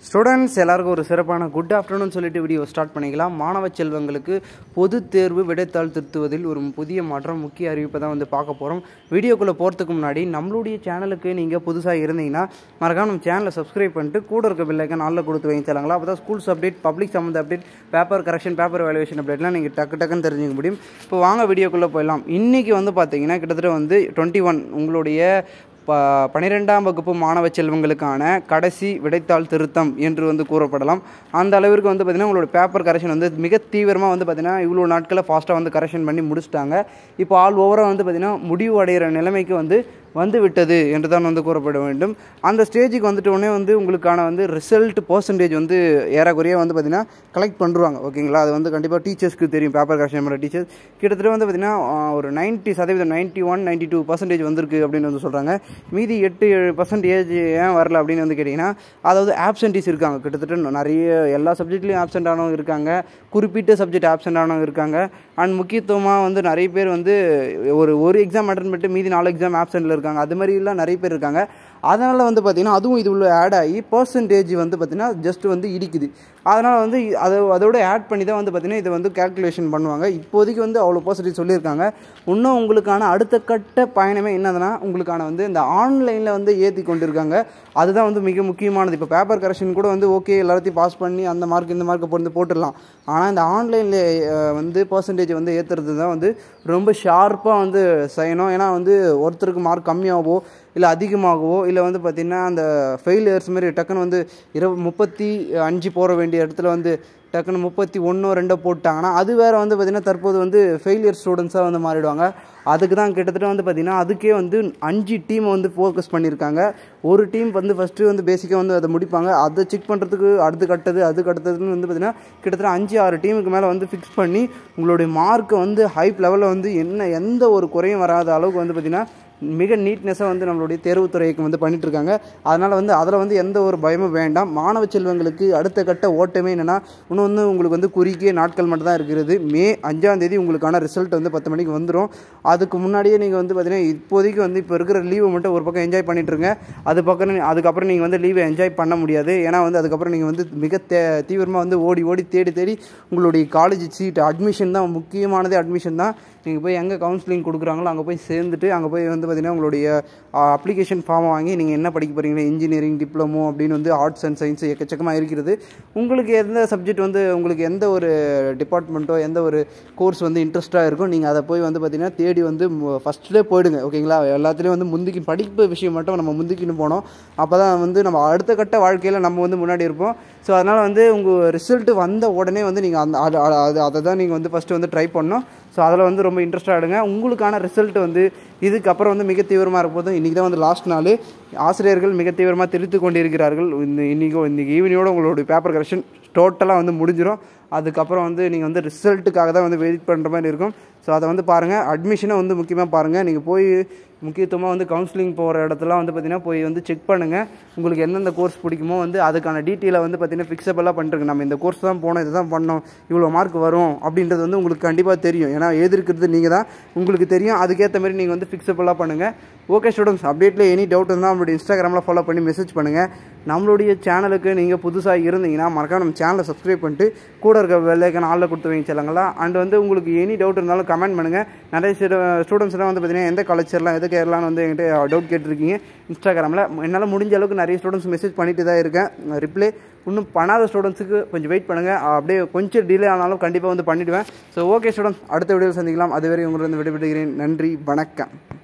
students எல்லாருக்கும் ஒரு சிறப்பான குட் ஆஃப்டர்நூன் சொல்லிட்டு வீடியோ ஸ்டார்ட் பண்ணிக்கலாம் மாணவ செல்வங்களுக்கு பொது தேர்வு விடைத்தாள் திருத்துவதில் ஒரு புதிய மாற்றம் முக்கிய அறிவிப்பை தான் வந்து பார்க்க போகிறோம் வீடியோக்குள்ளே போகிறதுக்கு முன்னாடி நம்மளுடைய சேனலுக்கு நீங்கள் புதுசாக இருந்தீங்கன்னா மறக்காம நம்ம சேனலை சப்ஸ்கிரைப் பண்ணிட்டு கூட இருக்க பில்லைக்கன் நாளில் கொடுத்து வைங்க தரங்களா அப்போ தான் ஸ்கூல்ஸ் அப்டேட் பப்ளிக் சம்மந்த update paper correction paper valuation அப்டேட்லாம் நீங்கள் டக்கு டக்குன்னு தெரிஞ்சுக்க முடியும் இப்போ வாங்க வீடியோக்குள்ளே போயிடலாம் இன்றைக்கி வந்து பார்த்தீங்கன்னா கிட்டத்தட்ட வந்து டுவெண்ட்டி ஒன் உங்களுடைய ப பன்னிரெண்டாம் வகுப்பு மாணவ செல்வங்களுக்கான கடைசி விடைத்தாள் திருத்தம் என்று வந்து கூறப்படலாம் அந்த அளவிற்கு வந்து பார்த்திங்கன்னா உங்களோட பேப்பர் கரெக்ஷன் வந்து மிக தீவிரமாக வந்து பார்த்திங்கன்னா இவ்வளோ நாட்களில் ஃபாஸ்ட்டாக வந்து கரெக்ஷன் பண்ணி முடிச்சிட்டாங்க இப்போ ஆல் ஓவராக வந்து பார்த்திங்கன்னா முடிவு அடைகிற நிலைமைக்கு வந்து வந்து விட்டது என்று தான் வந்து கூறப்பட வேண்டும் அந்த ஸ்டேஜுக்கு வந்துட்ட உடனே வந்து உங்களுக்கான வந்து ரிசல்ட் பர்சன்டேஜ் வந்து ஏறக்குறைய வந்து பார்த்திங்கன்னா கலெக்ட் பண்ணுறாங்க ஓகேங்களா அது வந்து கண்டிப்பாக டீச்சர்ஸ்க்கு தெரியும் பேப்பர் கரெக்ஷன் பண்ணுற டீச்சர்ஸ் கிட்டத்தட்ட வந்து பார்த்திங்கன்னா ஆஹ், ஒரு நைன்ட்டி சதவீதம் ninety one ninety two percentage வந்திருக்கு அப்படின்னு வந்து சொல்கிறாங்க மீதி எட்டு ஏழு பர்சன்டேஜ் ஏன் வரல அப்படின்னு வந்து கேட்டிங்கன்னா அதாவது ஆப்சன்டீஸ் இருக்காங்க கிட்டத்தட்ட நிறைய எல்லா சப்ஜெக்ட்லேயும் ஆப்சென்ட் ஆனவங்க இருக்காங்க குறிப்பிட்ட சப்ஜெக்ட் ஆப்சென்ட் ஆனவங்க இருக்காங்க அண்ட் முக்கியத்துவமாக வந்து நிறைய பேர் வந்து ஒரு ஒரு எக்ஸாம் அட்டன் பண்ணிட்டு மீதி நாலு எக்ஸாம் ஆப்சென்ட்டில் இருக்காங்க அது மாதிரிலாம் நிறைய பேர் இருக்காங்க அதனால் வந்து பார்த்திங்கன்னா அதுவும் இது உள்ள ஆட் ஆகி பர்சன்டேஜ் வந்து பார்த்திங்கன்னா ஜஸ்ட் வந்து இடிக்குது அதனால் வந்து அதை அதோட ஆட் பண்ணி தான் வந்து பார்த்திங்கன்னா இதை வந்து கேல்குலேஷன் பண்ணுவாங்க இப்போதைக்கு வந்து அவ்வளோ பர்சன்டேஜ் சொல்லியிருக்காங்க இன்னும் உங்களுக்கான அடுத்த கட்ட பயணமே என்னதுன்னா உங்களுக்கான வந்து இந்த ஆன்லைனில் வந்து ஏற்றி கொண்டிருக்காங்க அதுதான் வந்து மிக முக்கியமானது இப்போ பேப்பர் கரெக்ஷன் கூட வந்து ஓகே எல்லாத்தையும் பாஸ் பண்ணி அந்த மார்க் இந்த மார்க்கை பொறுத்து போட்டுடலாம் ஆனால் இந்த ஆன்லைனில் வந்து பர்சன்டேஜ் வந்து ஏற்றுறது தான் வந்து ரொம்ப ஷார்ப்பாக வந்து செய்யணும் ஏன்னா வந்து ஒருத்தருக்கு மார்க் கம்மியாகவோ இல்லை அதிகமாகவோ இல்லை வந்து பார்த்திங்கன்னா அந்த ஃபெயிலியர்ஸ் மாதிரி டக்குன்னு வந்து இரு முப்பத்தி அஞ்சு போட வேண்டிய இடத்துல வந்து டக்குன்னு முப்பத்தி ஒன்றோ ரெண்டோ போட்டாங்கன்னா அது வேறு வந்து பார்த்திங்கன்னா தற்போது வந்து ஃபெயிலியர் ஸ்டூடெண்ட்ஸாக வந்து மாறிடுவாங்க அதுக்கு தான் கிட்டத்தட்ட வந்து பார்த்திங்கன்னா அதுக்கே வந்து அஞ்சு டீமை வந்து ஃபோக்கஸ் பண்ணியிருக்காங்க ஒரு டீம் வந்து ஃபஸ்ட்டு வந்து பேசிக்காக வந்து அதை முடிப்பாங்க அதை செக் பண்ணுறதுக்கு அடுத்து கட்டது அது கட்டதுன்னு வந்து பார்த்திங்கன்னா கிட்டத்தட்ட அஞ்சு ஆறு டீமுக்கு மேலே வந்து ஃபிக்ஸ் பண்ணி உங்களுடைய மார்க்கை வந்து ஹைப் லெவலில் வந்து என்ன எந்த ஒரு குறையும் வராத அளவுக்கு வந்து பார்த்திங்கன்னா மிக நீட்னஸாக வந்து நம்மளுடைய தேர்வுத்துறைக்கு வந்து பண்ணிட்டு இருக்காங்க அதனால் வந்து அதில் வந்து எந்த ஒரு பயமும் வேண்டாம் மாணவ செல்வங்களுக்கு அடுத்த கட்ட ஓட்டமே என்னென்னா இன்னும் வந்து உங்களுக்கு வந்து குறுகிய நாட்கள் மட்டும் தான் இருக்கிறது மே அஞ்சாம் தேதி உங்களுக்கான ரிசல்ட் வந்து பத்து மணிக்கு வந்துடும் அதுக்கு முன்னாடியே நீங்கள் வந்து பார்த்தீங்கன்னா இப்போதைக்கு வந்து இப்போ இருக்கிற லீவை மட்டும் ஒரு பக்கம் என்ஜாய் பண்ணிட்டுருங்க அது பக்கம் அதுக்கப்புறம் நீங்கள் வந்து லீவை என்ஜாய் பண்ண முடியாது ஏன்னா வந்து அதுக்கப்புறம் நீங்கள் வந்து மிக தே தீவிரமாக வந்து ஓடி ஓடி தேடி தேடி உங்களுடைய காலேஜ் சீட் அட்மிஷன் தான் முக்கியமானதே அட்மிஷன் தான் நீங்கள் போய் எங்கே கவுன்சிலிங் கொடுக்குறாங்களோ அங்கே போய் சேர்ந்துட்டு அங்கே போய் வந்து பார்த்தீங்கன்னா உங்களுடைய அப்ளிகேஷன் ஃபார்மை வாங்கி நீங்கள் என்ன படிக்க போகிறீங்களா இன்ஜினியரிங் டிப்ளமோ அப்படின்னு வந்து ஆர்ட்ஸ் அண்ட் சயின்ஸ் எக்கச்சக்கமாக இருக்கிறது உங்களுக்கு எந்த சப்ஜெக்ட் வந்து உங்களுக்கு எந்த ஒரு டிபார்ட்மெண்ட்டோ எந்த ஒரு கோர்ஸ் வந்து இன்ட்ரெஸ்ட்டாக இருக்கும் நீங்கள் அதை போய் வந்து பார்த்தீங்கன்னா தேடி வந்து ஃபஸ்ட்லேயே போயிடுங்க ஓகேங்களா எல்லாத்துலேயும் வந்து முந்திக்கி படிப்பு விஷயம் மட்டும் நம்ம முந்திக்கின்னு போனோம் அப்போ தான் வந்து நம்ம அடுத்த கட்ட வாழ்க்கையில் நம்ம வந்து முன்னாடி இருப்போம் ஸோ அதனால் வந்து உங்கள் ரிசல்ட் வந்த உடனே வந்து நீங்கள் அந்த அது அது அதை தான் நீங்கள் வந்து ஃபஸ்ட்டு வந்து ட்ரை பண்ணணும் ஸோ அதில் வந்து ரொம்ப இன்ட்ரெஸ்டாக எடுங்க உங்களுக்கான ரிசல்ட் வந்து இதுக்கப்புறம் வந்து மிக தீவிரமாக இருப்போது இன்றைக்கி தான் வந்து லாஸ்ட் நாள் ஆசிரியர்கள் மிக தீவிரமாக திருத்து கொண்டிருக்கிறார்கள் இந்த இன்றைக்கோ இன்றைக்கி ஈவினிங்கோட உங்களுடைய பேப்பர் கரெக்ஷன் டோட்டலாக வந்து முடிஞ்சிடும் அதுக்கப்புறம் வந்து நீங்கள் வந்து ரிசல்ட்டுக்காக தான் வந்து வெயிட் பண்ணுற மாதிரி இருக்கும் ஸோ அதை வந்து பாருங்கள் அட்மிஷனை வந்து முக்கியமாக பாருங்கள் நீங்கள் போய் முக்கியத்துவமாக வந்து கவுன்சிலிங் போகிற இடத்துலாம் வந்து பார்த்தீங்கன்னா போய் வந்து செக் பண்ணுங்கள் உங்களுக்கு எந்தெந்த கோர்ஸ் பிடிக்குமோ வந்து அதுக்கான டீட்டெயிலை வந்து பார்த்தீங்கன்னா ஃபிக்ஸபிளாக பண்ணிட்டுருங்க நம்ம இந்த கோர்ஸ் தான் போனோம் இதை தான் பண்ணோம் இவ்வளோ மார்க் வரும் அப்படின்றது வந்து உங்களுக்கு கண்டிப்பாக தெரியும் ஏன்னா எழுதிருக்கிறது நீங்கள் தான் உங்களுக்கு தெரியும் அதுக்கேற்ற மாதிரி நீங்கள் வந்து ஃபிக்ஸபிளாக பண்ணுங்கள் ஓகே ஸ்டூடெண்ட்ஸ் அப்டேட்டில் எனி டவுட் இருந்தால் நம்மளுடைய இன்ஸ்டாகிராமில் ஃபாலோ பண்ணி மெசேஜ் பண்ணுங்கள் நம்மளுடைய சேனலுக்கு நீங்கள் புதுசாக இருந்தீங்கன்னா மறக்காம நம்ம சேனலை சப்ஸ்கிரைப் பண்ணிட்டு கூட இருக்க வெள்ளைக்கான ஆளில் கொடுத்து வைங்க செல்லுங்களா அண்ட் வந்து உங்களுக்கு எனி டவுட் இருந்தாலும் கமெண்ட் பண்ணுங்கள் நிறைய ஸ்டூடெண்ட்ஸ்லாம் வந்து பார்த்தீங்கன்னா எந்த காலேஜ் சேரலாம் எது கேரளான்னு வந்து என்கிட்ட டவுட் கேட்டிருக்கீங்க இன்ஸ்டாகிராமில் என்னால் முடிஞ்ச அளவுக்கு நிறைய ஸ்டூடெண்ட்ஸ் மெசேஜ் பண்ணிட்டு தான் இருக்கேன் ரிப்ளை இன்னும் பண்ணாத ஸ்டூடெண்ட்ஸுக்கு கொஞ்சம் வெயிட் பண்ணுங்கள் அப்படியே கொஞ்சம் டிலே ஆனாலும் கண்டிப்பாக வந்து பண்ணிவிடுவேன் ஸோ ஓகே ஸ்டூடெண்ட்ஸ் அடுத்த வீடியோவில் சந்திக்கலாம் அதுவரை உங்களிடம் விடைபெறுகிறேன் நன்றி வணக்கம்